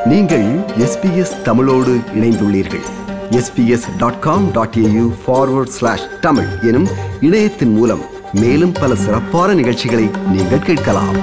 நீங்கள் எஸ்பிஎஸ் தமிழோடு இணைந்துள்ளீர்கள் SBS dot com dot AU forward slash Tamil எனும் இணையத்தின் மூலம் மேலும் பல சிறப்பான நிகழ்ச்சிகளை நீங்கள் கேட்கலாம்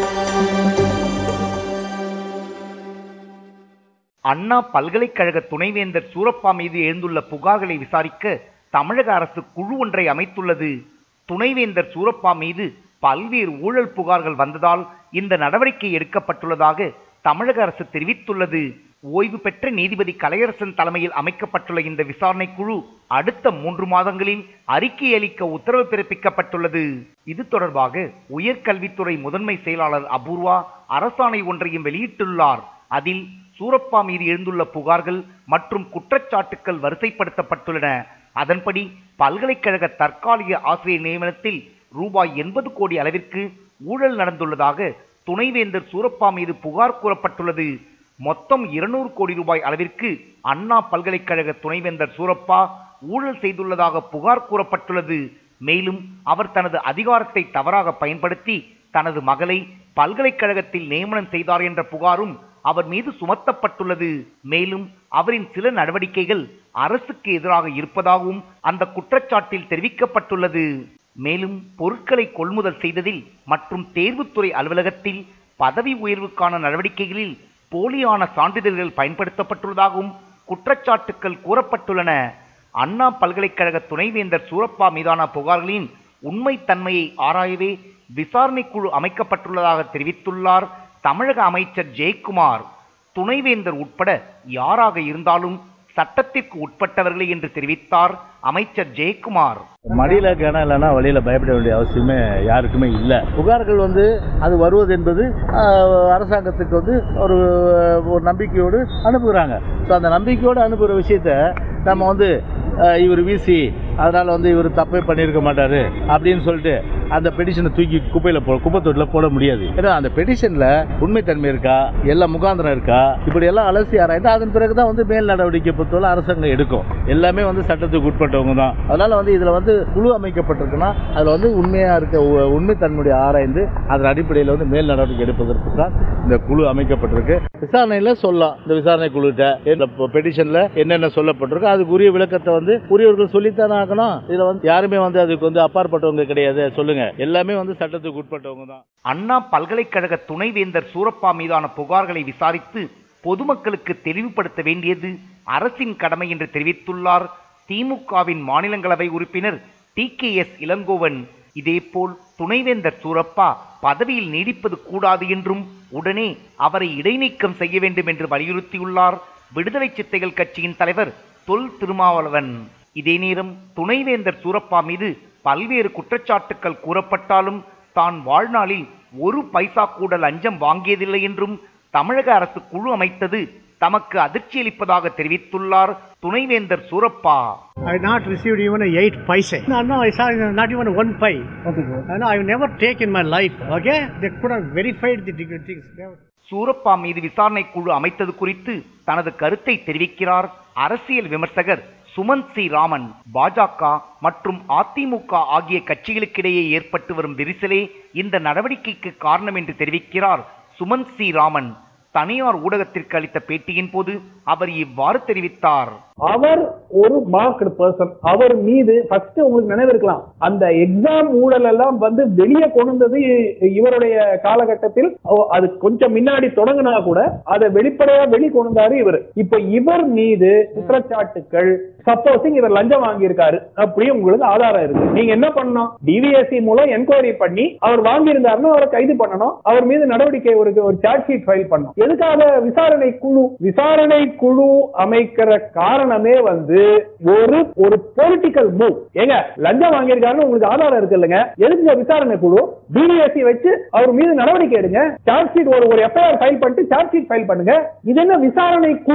அண்ணா பல்கலைக்கழக துணைவேந்தர் சூரப்பா மீது எழுந்துள்ள புகார்களை விசாரிக்க தமிழக அரசு குழு ஒன்றை அமைத்துள்ளது துணைவேந்தர் சூரப்பா மீது பல்வேறு ஊழல் புகார்கள் வந்ததால் இந்த நடவடிக்கை எடுக்கப்பட்டுள்ளதாக தமிழக அரசு தெரிவித்துள்ளது ஓய்வு பெற்ற நீதிபதி கலையரசன் தலைமையில் அமைக்கப்பட்டுள்ள இந்த விசாரணை குழு அடுத்த மூன்று மாதங்களில் அறிக்கை அளிக்க உத்தரவு பிறப்பிக்கப்பட்டுள்ளது இது தொடர்பாக உயர்கல்வித்துறை முதன்மை செயலாளர் அபூர்வா அரசாணை ஒன்றையும் வெளியிட்டுள்ளார் அதில் சூரப்பா மீது எழுந்துள்ள புகார்கள் மற்றும் குற்றச்சாட்டுக்கள் வரிசைப்படுத்தப்பட்டுள்ளன அதன்படி பல்கலைக்கழக தற்காலிக ஆசிரியர் நியமனத்தில் ரூபாய் எண்பது கோடி அளவிற்கு ஊழல் நடந்துள்ளதாக துணைவேந்தர் சூரப்பா மீது புகார் கூறப்பட்டுள்ளது மொத்தம் இருநூறு கோடி ரூபாய் அளவிற்கு அண்ணா பல்கலைக்கழக துணைவேந்தர் சூரப்பா ஊழல் செய்துள்ளதாக புகார் கூறப்பட்டுள்ளது மேலும் அவர் தனது அதிகாரத்தை தவறாக பயன்படுத்தி தனது மகளை பல்கலைக்கழகத்தில் நியமனம் செய்தார் என்ற புகாரும் அவர் மீது சுமத்தப்பட்டுள்ளது மேலும் அவரின் சில நடவடிக்கைகள் அரசுக்கு எதிராக இருப்பதாகவும் அந்த குற்றச்சாட்டில் தெரிவிக்கப்பட்டுள்ளது மேலும் பொருட்களை கொள்முதல் செய்ததில் மற்றும் தேர்வுத்துறை அலுவலகத்தில் பதவி உயர்வுக்கான நடவடிக்கைகளில் போலியான சான்றிதழ்கள் பயன்படுத்தப்பட்டுள்ளதாகவும் குற்றச்சாட்டுக்கள் கூறப்பட்டுள்ளன அண்ணா பல்கலைக்கழக துணைவேந்தர் சூரப்பா மீதான புகார்களின் உண்மைத்தன்மையை ஆராயவே விசாரணை குழு அமைக்கப்பட்டுள்ளதாக தெரிவித்துள்ளார் தமிழக அமைச்சர் ஜெயக்குமார் துணைவேந்தர் உட்பட யாராக இருந்தாலும் சட்டத்திற்கு உட்பட்டவர்களே என்று தெரிவித்தார் அமைச்சர் ஜெயக்குமார் மடியில கிணம் இல்லைன்னா வழியில பயப்பட வேண்டிய அவசியமே யாருக்குமே இல்லை புகார்கள் வந்து அது வருவது என்பது ஆஹ், அரசாங்கத்துக்கு வந்து ஒரு ஒரு நம்பிக்கையோடு அனுப்புகிறாங்க ஸோ அந்த நம்பிக்கையோடு அனுப்புகிற விஷயத்த நம்ம வந்து ஆஹ், இவர் வீசி அதனால வந்து இவர் தப்பே பண்ணியிருக்க மாட்டாரு அப்படின்னு சொல்லிட்டு அந்த பெட்டிஷனை தூக்கி குப்பையில் போ குப்பை தொட்டில் போட முடியாது ஏன்னா அந்த பெட்டிஷனில் உண்மைத்தன்மை இருக்கா எல்லா முகாந்திரம் இருக்கா இப்படி எல்லாம் அலசி ஆராய்ந்து அதன் பிறகு தான் வந்து மேல் நடவடிக்கை பொறுத்தவரை அரசாங்கம் எடுக்கும் எல்லாமே வந்து சட்டத்துக்கு உட்பட்டவங்க தான் அதனால வந்து இதில் வந்து குழு அமைக்கப்பட்டிருக்குன்னா அதில் வந்து உண்மையாக இருக்க உ- உண்மைத்தன்மையை ஆராய்ந்து அதன் அடிப்படையில் வந்து மேல் நடவடிக்கை எடுப்பதற்கு தான் இந்த குழு அமைக்கப்பட்டிருக்கு விசாரணையில் சொல்லலாம் இந்த விசாரணை குழுகிட்ட இந்த பெட்டிஷனில் என்னென்ன சொல்லப்பட்டிருக்கோ அதுக்கு உரிய விளக்கத்தை வந்து உரியவர்கள் சொல்லித்தானே ஆகணும் இதில் வந்து யாருமே வந்து அதுக்கு வந்து அப்பாற்பட்டவங்க கிடையாது சொல்லுங்க எல்லாமே வந்து சட்டத்துக்கு உட்பட்டவங்க தான் அண்ணா பல்கலைக்கழக துணைவேந்தர் சூரப்பா மீதான புகார்களை விசாரித்து பொதுமக்களுக்கு தெளிவுபடுத்த வேண்டியது அரசின் கடமை என்று தெரிவித்துள்ளார் திமுகவின் மாநிலங்களவை உறுப்பினர் டி கே எஸ் இளங்கோவன் இதேபோல் துணைவேந்தர் சூரப்பா பதவியில் நீடிப்பது கூடாது என்றும் உடனே அவரை இடைநீக்கம் செய்ய வேண்டும் என்று வலியுறுத்தியுள்ளார் விடுதலை சித்தைகள் கட்சியின் தலைவர் தொல் திருமாவளவன் இதே நேரம் துணைவேந்தர் சூரப்பா மீது பல்வேறு குற்றச்சாட்டுக்கள் கூறப்பட்டாலும் தான் வாழ்நாளில் ஒரு பைசா கூட லஞ்சம் வாங்கியதில்லை என்றும் தமிழக அரசு குழு அமைத்தது தமக்கு அதிர்ச்சியளிப்பதாக தெரிவித்துள்ளார் துணைவேந்தர் Surappa I have not received even a eight paise. No, no, I saw not even one pai. Okay, No, I have never taken my life. Okay, they could have verified the dig- things. Surappa மீது விசாரணை குழு அமைத்தது குறித்து தனது கருத்தை தெரிவிக்கிறார் அரசியல் விமர்சகர் சுமந்த் சி ராமன் பாஜக மற்றும் அதிமுக ஆகிய கட்சிகளுக்கிடையே ஏற்பட்டு வரும் விரிசலே இந்த நடவடிக்கைக்கு காரணம் என்று தெரிவிக்கிறார் சுமந்த் சி ராமன் தனியார் ஊடகத்திற்கு அளித்த பேட்டியின் போது அவர் இவ்வாறு தெரிவித்தார் அவர் ஒரு மார்க்டு பர்சன் அவர் மீது ஃபர்ஸ்ட் உங்களுக்கு நினைவு இருக்கலாம் அந்த எக்ஸாம் ஊழல் எல்லாம் வந்து வெளியே கொண்டு வந்தது இ- இவருடைய காலகட்டத்தில் ஓ- அது கொஞ்சம் முன்னாடி தொடங்கினா கூட அதை வெளிப்படையா வெளி கொண்டு வந்தாரு இவர் இப்ப இவர் மீது குற்றச்சாட்டுக்கள் சப்போஸிங் இவர் லஞ்சம் வாங்கியிருக்காரு அப்படி உங்களுக்கு ஆதாரம் இருக்கு நீங்க என்ன பண்ணணும் டிவிஎஸ்சி மூலம் என்கொயரி பண்ணி அவர் வாங்கியிருந்தாருன்னா அவரை கைது பண்ணணும் அவர் மீது நடவடிக்கை ஒரு ஒரு சார்ஜ் ஷீட் ஃபைல் பண்ணணும் எதுக்காக விசாரணை குழு விசாரணை குழு அமைக்கிற காரணமே வந்து ஒரு ஒரு பொலிட்டிக்கல் மூவ் ஏங்க லஞ்சம் வாங்கியிருக்காருன்னு உங்களுக்கு ஆதாரம் இருக்கு இல்லைங்க எதுக்கு விசாரணை குழு டிவிஎஸ்சி வச்சு அவர் மீது நடவடிக்கை எடுங்க சார்ஜ் ஷீட் ஒரு ஒரு எஃப்ஐஆர் ஃபைல் பண்ணிட்டு சார்ஜ் ஷீட் ஃபைல் பண்ணுங்க இது என்ன விசாரணை குழு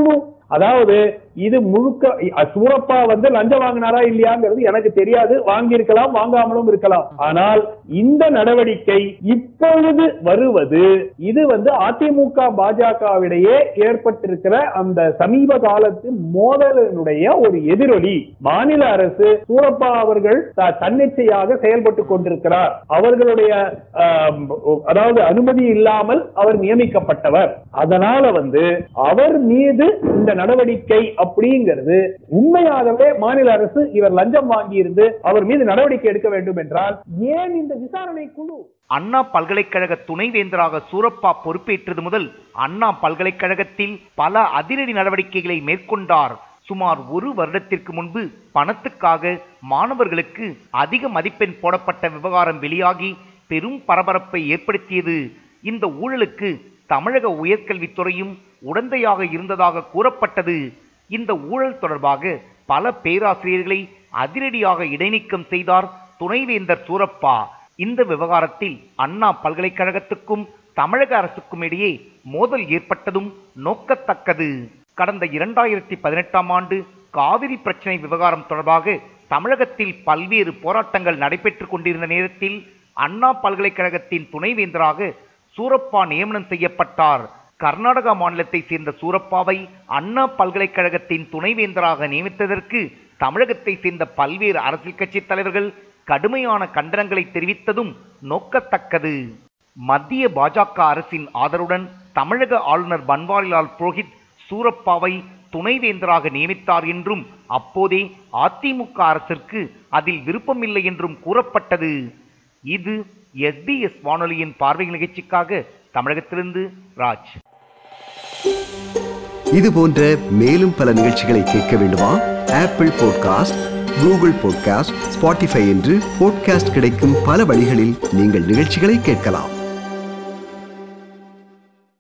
அதாவது இது முழுக்க அ, சூரப்பா வந்து லஞ்சம் வாங்கினாரா இல்லையாங்கிறது எனக்கு தெரியாது வாங்கியிருக்கலாம் வாங்காமலும் இருக்கலாம் ஆனால் இந்த நடவடிக்கை இப்பொழுது வருவது இது வந்து அதிமுக பாஜகவிடையே ஏற்பட்டிருக்கிற அந்த சமீப காலத்து மோதலினுடைய ஒரு எதிரொலி மாநில அரசு சூரப்பா அவர்கள் த- தன்னிச்சையாக செயல்பட்டு கொண்டிருக்கிறார் அவர்களுடைய ஆம், அதாவது அனுமதி இல்லாமல் அவர் நியமிக்கப்பட்டவர் அதனால வந்து அவர் மீது இந்த நடவடிக்கை அப்படிங்கிறது உண்மையாகவே மாநில அரசு இவர் லஞ்சம் வாங்கியிருந்து அவர் மீது நடவடிக்கை எடுக்க வேண்டும் என்றால் ஏன் இந்த விசாரணை குழு அண்ணா பல்கலைக்கழக துணைவேந்தராக சூரப்பா பொறுப்பேற்றது முதல் அண்ணா பல்கலைக்கழகத்தில் பல அதிரடி நடவடிக்கைகளை மேற்கொண்டார் சுமார் ஒரு வருடத்திற்கு முன்பு பணத்துக்காக மாணவர்களுக்கு அதிக மதிப்பெண் போடப்பட்ட விவகாரம் வெளியாகி பெரும் பரபரப்பை ஏற்படுத்தியது இந்த ஊழலுக்கு தமிழக உயர்கல்வித்துறையும் உடந்தையாக இருந்ததாக கூறப்பட்டது இந்த ஊழல் தொடர்பாக பல பேராசிரியர்களை அதிரடியாக இடைநீக்கம் செய்தார் துணைவேந்தர் சூரப்பா இந்த விவகாரத்தில் அண்ணா பல்கலைக்கழகத்துக்கும் தமிழக அரசுக்கும் இடையே மோதல் ஏற்பட்டதும் நோக்கத்தக்கது கடந்த இரண்டாயிரத்தி பதினெட்டாம் ஆண்டு காவிரி பிரச்சனை விவகாரம் தொடர்பாக தமிழகத்தில் பல்வேறு போராட்டங்கள் நடைபெற்றுக் கொண்டிருந்த நேரத்தில் அண்ணா பல்கலைக்கழகத்தின் துணைவேந்தராக சூரப்பா நியமனம் செய்யப்பட்டார் கர்நாடகா மாநிலத்தை சேர்ந்த சூரப்பாவை அண்ணா பல்கலைக்கழகத்தின் துணைவேந்தராக நியமித்ததற்கு தமிழகத்தை சேர்ந்த பல்வேறு அரசியல் கட்சி தலைவர்கள் கடுமையான கண்டனங்களை தெரிவித்ததும் நோக்கத்தக்கது மத்திய பாஜக அரசின் ஆதரவுடன் தமிழக ஆளுநர் பன்வாரிலால் புரோஹித் சூரப்பாவை துணைவேந்தராக நியமித்தார் என்றும் அப்போதே அதிமுக அரசிற்கு அதில் விருப்பமில்லை என்றும் கூறப்பட்டது இது எஸ்பிஎஸ் வானொலியின் பார்வை நிகழ்ச்சிக்காக தமிழகத்திலிருந்து ராஜ் இது போன்ற மேலும் பல நிகழ்ச்சிகளை கேட்க வேண்டுமா Apple podcast Google podcast Spotify என்று பாட்காஸ்ட் கிடைக்கும் பல வழிகளில் நீங்கள் நிகழ்ச்சிகளை கேட்கலாம்